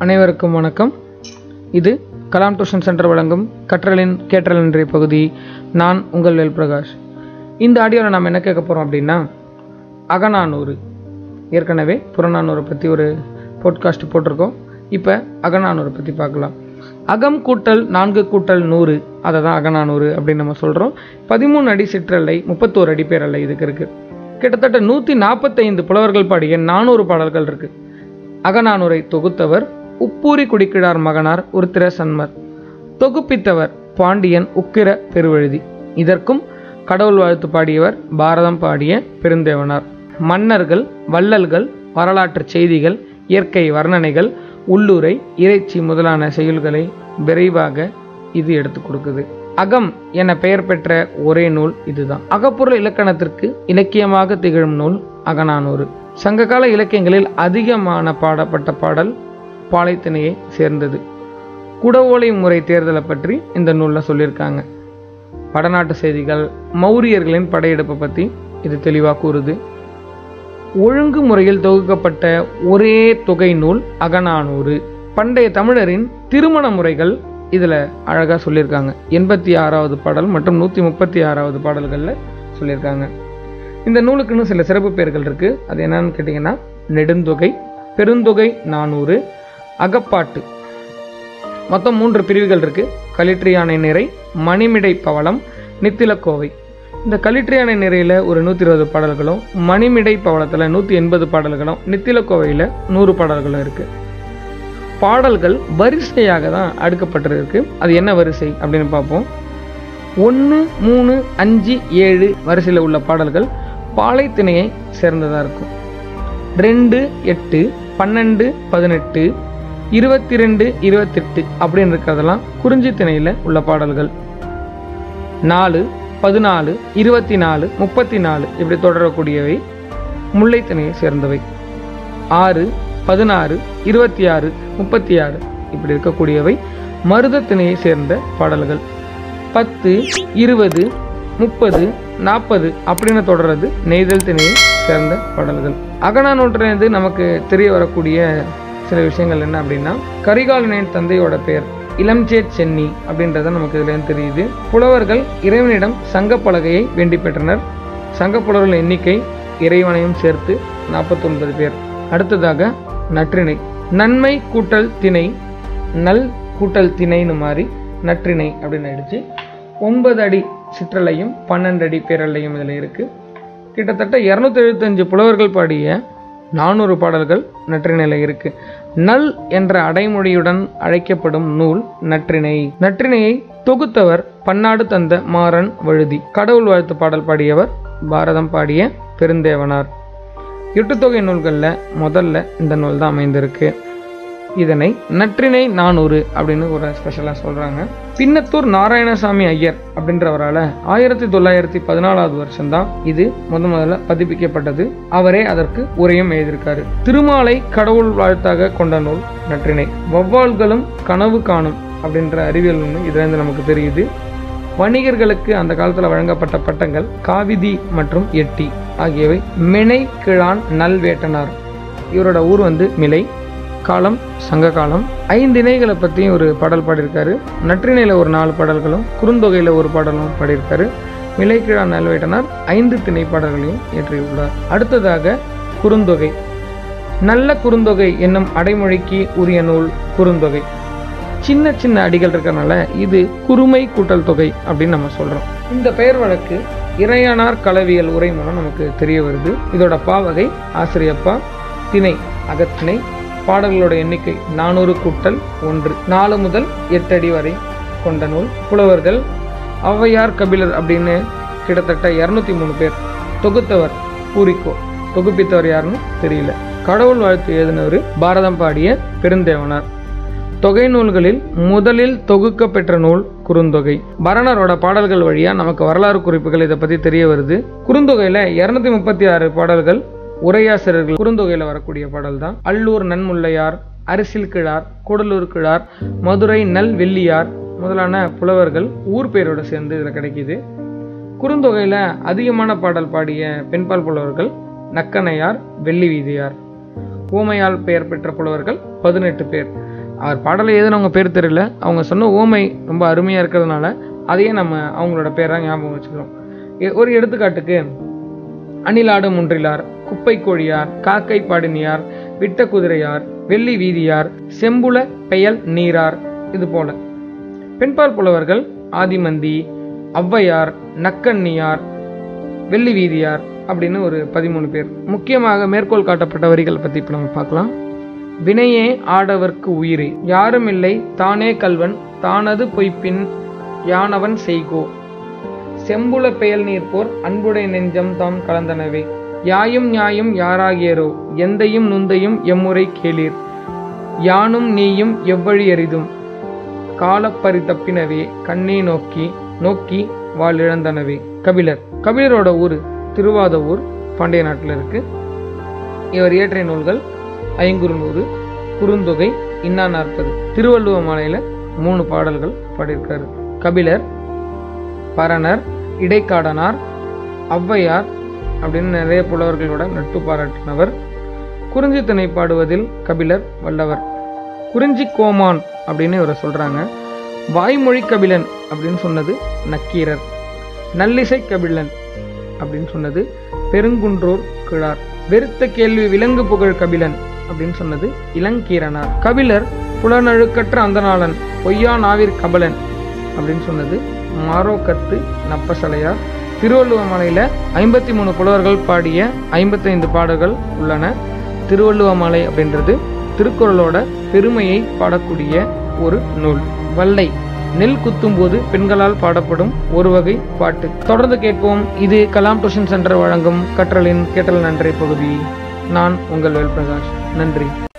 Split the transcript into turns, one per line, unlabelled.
அனைவருக்கும் வணக்கம் இது கலாம் டியூஷன் சென்டர் வழங்கும் கற்றலின் கேட்டல் என்ற பகுதி நான் உங்கள் வேல் பிரகாஷ் இந்த ஆடியோவில் நாம் என்ன கேட்க போகிறோம் அப்படின்னா அகநானூறு ஏற்கனவே புறநானூரை பற்றி ஒரு போட்காஸ்ட் போட்டிருக்கோம் இப்போ அகநானூரை பற்றி பார்க்கலாம் அகம் கூட்டல் நான்கு கூட்டல் நூறு அதை தான் அகநானூறு அப்படின்னு நம்ம சொல்கிறோம் பதிமூணு அடி சிற்றல்லை முப்பத்தோரு அடி பேரல்லை இதுக்கு இருக்குது கிட்டத்தட்ட நூற்றி நாற்பத்தைந்து புலவர்கள் பாடிய நானூறு பாடல்கள் இருக்கு அகநானூரை தொகுத்தவர் உப்பூரி குடிக்கிழார் மகனார் உருத்திர சன்மர் தொகுப்பித்தவர் பாண்டியன் உக்கிர பெருவழுதி இதற்கும் கடவுள் வாழ்த்து பாடியவர் பாரதம் பாடிய பெருந்தேவனார் மன்னர்கள் வள்ளல்கள் வரலாற்று செய்திகள் இயற்கை வர்ணனைகள் உள்ளுரை இறைச்சி முதலான செயல்களை விரைவாக இது எடுத்து கொடுக்குது அகம் என பெயர் பெற்ற ஒரே நூல் இதுதான் அகப்பொருள் இலக்கணத்திற்கு இலக்கியமாக திகழும் நூல் அகநானூறு சங்ககால இலக்கியங்களில் அதிகமான பாடப்பட்ட பாடல் பாலைத்திணையை சேர்ந்தது குடவோலை முறை தேர்தலை பற்றி இந்த நூலில் சொல்லியிருக்காங்க வடநாட்டு செய்திகள் மௌரியர்களின் படையெடுப்பை பற்றி இது தெளிவாக கூறுது ஒழுங்கு முறையில் தொகுக்கப்பட்ட ஒரே தொகை நூல் அகநானூறு பண்டைய தமிழரின் திருமண முறைகள் இதில் அழகாக சொல்லியிருக்காங்க எண்பத்தி ஆறாவது பாடல் மற்றும் நூற்றி முப்பத்தி ஆறாவது பாடல்களில் சொல்லியிருக்காங்க இந்த நூலுக்குன்னு சில சிறப்பு பெயர்கள் இருக்குது அது என்னன்னு கேட்டிங்கன்னா நெடுந்தொகை பெருந்தொகை நானூறு அகப்பாட்டு மொத்தம் மூன்று பிரிவுகள் இருக்குது களிற்றியானை நிறை மணிமிடை பவளம் நித்திலக்கோவை இந்த களிற்றியானை நிறையில் ஒரு நூற்றி இருபது பாடல்களும் மணிமிடை பவளத்தில் நூற்றி எண்பது பாடல்களும் நித்திலக்கோவையில் நூறு பாடல்களும் இருக்குது பாடல்கள் வரிசையாக தான் அடுக்கப்பட்டிருக்கு அது என்ன வரிசை அப்படின்னு பார்ப்போம் ஒன்று மூணு அஞ்சு ஏழு வரிசையில் உள்ள பாடல்கள் பாலைத்திணையை சேர்ந்ததாக இருக்கும் ரெண்டு எட்டு பன்னெண்டு பதினெட்டு இருபத்தி ரெண்டு இருபத்தெட்டு அப்படின்னு இருக்கிறதெல்லாம் குறிஞ்சி திணையில் உள்ள பாடல்கள் நாலு பதினாலு இருபத்தி நாலு முப்பத்தி நாலு இப்படி தொடரக்கூடியவை முல்லைத்திணையை சேர்ந்தவை ஆறு பதினாறு இருபத்தி ஆறு முப்பத்தி ஆறு இப்படி இருக்கக்கூடியவை மருதத்திணையை சேர்ந்த பாடல்கள் பத்து இருபது முப்பது நாற்பது அப்படின்னு தொடர்றது நெய்தல் திணையை சேர்ந்த பாடல்கள் அகநானூற்றிலிருந்து நமக்கு தெரிய வரக்கூடிய சில விஷயங்கள் என்ன அப்படின்னா கரிகாலனின் தந்தையோட பெயர் இளம்சேட் சென்னி அப்படின்றத நமக்கு இதுலேருந்து தெரியுது புலவர்கள் இறைவனிடம் சங்கப்பலகையை வேண்டி பெற்றனர் சங்கப்புலவர்கள் எண்ணிக்கை இறைவனையும் சேர்த்து நாற்பத்தொன்பது பேர் அடுத்ததாக நற்றிணை நன்மை கூட்டல் திணை நல் கூட்டல் திணைன்னு மாறி நற்றிணை அப்படின்னு ஆயிடுச்சு ஒன்பது அடி சிற்றலையும் பன்னெண்டு அடி பேரலையும் இதில் இருக்குது கிட்டத்தட்ட இரநூத்தி எழுபத்தஞ்சு புலவர்கள் பாடிய நானூறு பாடல்கள் நற்றிணையில் இருக்கு நல் என்ற அடைமொழியுடன் அழைக்கப்படும் நூல் நற்றிணை நற்றிணையை தொகுத்தவர் பன்னாடு தந்த மாறன் வழுதி கடவுள் வாழ்த்து பாடல் பாடியவர் பாரதம் பாடிய பெருந்தேவனார் எட்டுத்தொகை நூல்களில் முதல்ல இந்த நூல் தான் அமைந்திருக்கு இதனை நற்றிணை நானூறு அப்படின்னு ஒரு ஸ்பெஷலாக சொல்கிறாங்க பின்னத்தூர் நாராயணசாமி ஐயர் அப்படின்றவரால் ஆயிரத்தி தொள்ளாயிரத்தி பதினாலாவது வருஷம்தான் இது முத முதல்ல பதிப்பிக்கப்பட்டது அவரே அதற்கு உரையும் எழுதியிருக்காரு திருமாலை கடவுள் வாழ்த்தாக கொண்ட நூல் நற்றிணை வௌவால்களும் கனவு காணும் அப்படின்ற அறிவியல் ஒன்று இதுலேருந்து நமக்கு தெரியுது வணிகர்களுக்கு அந்த காலத்தில் வழங்கப்பட்ட பட்டங்கள் காவிதி மற்றும் எட்டி ஆகியவை மினை கிழான் நல்வேட்டனார் இவரோட ஊர் வந்து மிலை காலம் சங்க காலம் ஐந்து இணைகளை பற்றியும் ஒரு பாடல் பாடியிருக்காரு நற்றிணையில் ஒரு நாலு பாடல்களும் குறுந்தொகையில் ஒரு பாடலும் பாடியிருக்காரு மிலைக்கிழா நல்வேட்டனார் ஐந்து திணை பாடல்களையும் இயற்றியுள்ளார் அடுத்ததாக குறுந்தொகை நல்ல குறுந்தொகை என்னும் அடைமொழிக்கு உரிய நூல் குறுந்தொகை சின்ன சின்ன அடிகள் இருக்கறனால இது குறுமை கூட்டல் தொகை அப்படின்னு நம்ம சொல்றோம் இந்த பெயர் வழக்கு இறையானார் களவியல் உரை மூலம் நமக்கு தெரிய வருது இதோட பாவகை ஆசிரியப்பா திணை அகத்திணை பாடல்களோட எண்ணிக்கை நானூறு கூட்டல் ஒன்று நாலு முதல் எட்டு அடி வரை கொண்ட நூல் புலவர்கள் ஔவையார் கபிலர் அப்படின்னு கிட்டத்தட்ட இரநூத்தி மூணு பேர் தொகுத்தவர் பூரிக்கோ தொகுப்பித்தவர் யாருன்னு தெரியல கடவுள் வாழ்த்து எழுதினவர் பாரதம் பாடிய பெருந்தேவனார் தொகை நூல்களில் முதலில் தொகுக்க பெற்ற நூல் குறுந்தொகை பரணரோட பாடல்கள் வழியா நமக்கு வரலாறு குறிப்புகள் இதை பத்தி தெரிய வருது குறுந்தொகையில இருநூத்தி முப்பத்தி ஆறு பாடல்கள் உரையாசிரியர்கள் குறுந்தொகையில் வரக்கூடிய பாடல் தான் அல்லூர் நன்முல்லையார் அரிசில் கிழார் கூடலூர் கிழார் மதுரை நல் வெள்ளியார் முதலான புலவர்கள் ஊர் பேரோட சேர்ந்து இதில் கிடைக்குது குறுந்தொகையில் அதிகமான பாடல் பாடிய பெண்பால் புலவர்கள் நக்கனையார் வெள்ளி வீதியார் ஊமையால் பெயர் பெற்ற புலவர்கள் பதினெட்டு பேர் அவர் பாடலை எழுதினவங்க பேர் தெரியல அவங்க சொன்ன ஓமை ரொம்ப அருமையாக இருக்கிறதுனால அதையே நம்ம அவங்களோட பேராக ஞாபகம் வச்சுக்கிறோம் எ- ஒரு எடுத்துக்காட்டுக்கு அணிலாடு முன்றிலார் குப்பை கோழியார் காக்கை பாடினியார் விட்ட குதிரையார் வெள்ளி வீதியார் செம்புல பெயல் நீரார் இது போல பெண்பால் புலவர்கள் ஆதிமந்தி ஔவையார் நக்கண்ணியார் வெள்ளி வீதியார் அப்படின்னு ஒரு பதிமூணு பேர் முக்கியமாக மேற்கோள் காட்டப்பட்ட வரிகளை பத்தி இப்ப நம்ம பார்க்கலாம் வினையே ஆடவர்க்கு உயிரே யாரும் இல்லை தானே கல்வன் தானது பொய்ப்பின் யானவன் செய்கோ செம்புல பெயல் நீர்ப்போர் அன்புடை நெஞ்சம் தாம் கலந்தனவே யாயும் நியாயும் யாராகியரோ எந்தையும் நுந்தையும் எம்முறை கேளீர் யானும் நீயும் எவ்வழி எரிதும் காலப்பறி தப்பினவே கண்ணே நோக்கி நோக்கி வாழிழந்தனவே கபிலர் கபிலரோட ஊர் திருவாத ஊர் பாண்டிய நாட்டில் இருக்கு இவர் இயற்றிய நூல்கள் ஐங்குறுநூறு குறுந்தொகை இன்னா நாற்பது திருவள்ளுவ மாலையில மூணு பாடல்கள் பாடியிருக்காரு கபிலர் பரணர் இடைக்காடனார் ஔவையார் அப்படின்னு நிறைய புலவர்களோட நட்பு பாராட்டினவர் குறிஞ்சி திணை பாடுவதில் கபிலர் வல்லவர் குறிஞ்சி கோமான் அப்படின்னு இவரை சொல்றாங்க வாய்மொழி கபிலன் அப்படின்னு சொன்னது நக்கீரர் நல்லிசை கபிலன் அப்படின்னு சொன்னது பெருங்குன்றோர் கிழார் வெறுத்த கேள்வி விலங்கு புகழ் கபிலன் அப்படின்னு சொன்னது இளங்கீரனார் கபிலர் புலனழுக்கற்ற அந்தநாளன் பொய்யா நாவிற் கபலன் அப்படின்னு சொன்னது மாரோக்கத்து நப்பசலையார் திருவள்ளுவ மலையில ஐம்பத்தி மூணு புலவர்கள் பாடிய ஐம்பத்தைந்து பாடல்கள் உள்ளன திருவள்ளுவ மலை அப்படின்றது திருக்குறளோட பெருமையை பாடக்கூடிய ஒரு நூல் வல்லை நெல் குத்தும்போது பெண்களால் பாடப்படும் ஒரு வகை பாட்டு தொடர்ந்து கேட்போம் இது கலாம் டியூஷன் சென்டர் வழங்கும் கற்றலின் கேட்டல் நன்றி பகுதி நான் உங்கள் வேல்பிரகாஷ் நன்றி